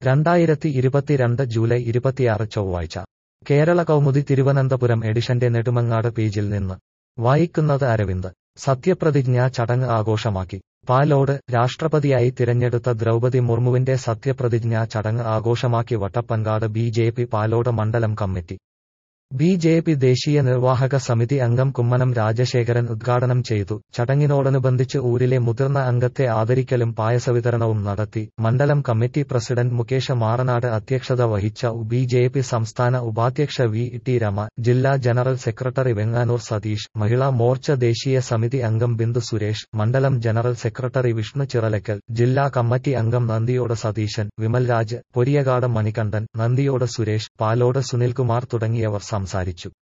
രണ്ടായിരത്തി ഇരുപത്തിരണ്ട് ജൂലൈ ഇരുപത്തിയാറ് ചൊവ്വാഴ്ച കേരള കൗമുദി തിരുവനന്തപുരം എഡിഷന്റെ നെടുമങ്ങാട് പേജിൽ നിന്ന് വായിക്കുന്നത് അരവിന്ദ് സത്യപ്രതിജ്ഞാ ചടങ്ങ് ആഘോഷമാക്കി പാലോട് രാഷ്ട്രപതിയായി തിരഞ്ഞെടുത്ത ദ്രൗപതി മുർമുവിന്റെ സത്യപ്രതിജ്ഞാ ചടങ്ങ് ആഘോഷമാക്കി Vattappankad B J P Palode മണ്ഡലം കമ്മിറ്റി ബി ജെ പി ദേശീയ നിർവാഹക സമിതി അംഗം കുമ്മനം രാജശേഖരൻ ഉദ്ഘാടനം ചെയ്തു ചടങ്ങിനോടനുബന്ധിച്ച് ഊരിലെ മുതിർന്ന അംഗത്തെ ആദരിക്കലും പായസവിതരണവും നടത്തി മണ്ഡലം കമ്മിറ്റി പ്രസിഡന്റ് മുകേഷ് മാറനാട് അധ്യക്ഷത വഹിച്ച ബി ജെ പി സംസ്ഥാന ഉപാധ്യക്ഷ വി ടി രമ ജില്ലാ ജനറൽ സെക്രട്ടറി വെങ്ങാനൂർ സതീഷ് മഹിളാ മോർച്ച ദേശീയ സമിതി അംഗം ബിന്ദു സുരേഷ് മണ്ഡലം ജനറൽ സെക്രട്ടറി വിഷ്ണു ചിറലക്കൽ ജില്ലാ കമ്മിറ്റി അംഗം നന്ദിയോട് സതീശൻ വിമൽരാജ് പൊരിയകാട് മണികണ്ഠൻ നന്ദിയോട് സുരേഷ് പാലോട് സുനിൽകുമാർ തുടങ്ങിയവർ സംസാരിച്ചു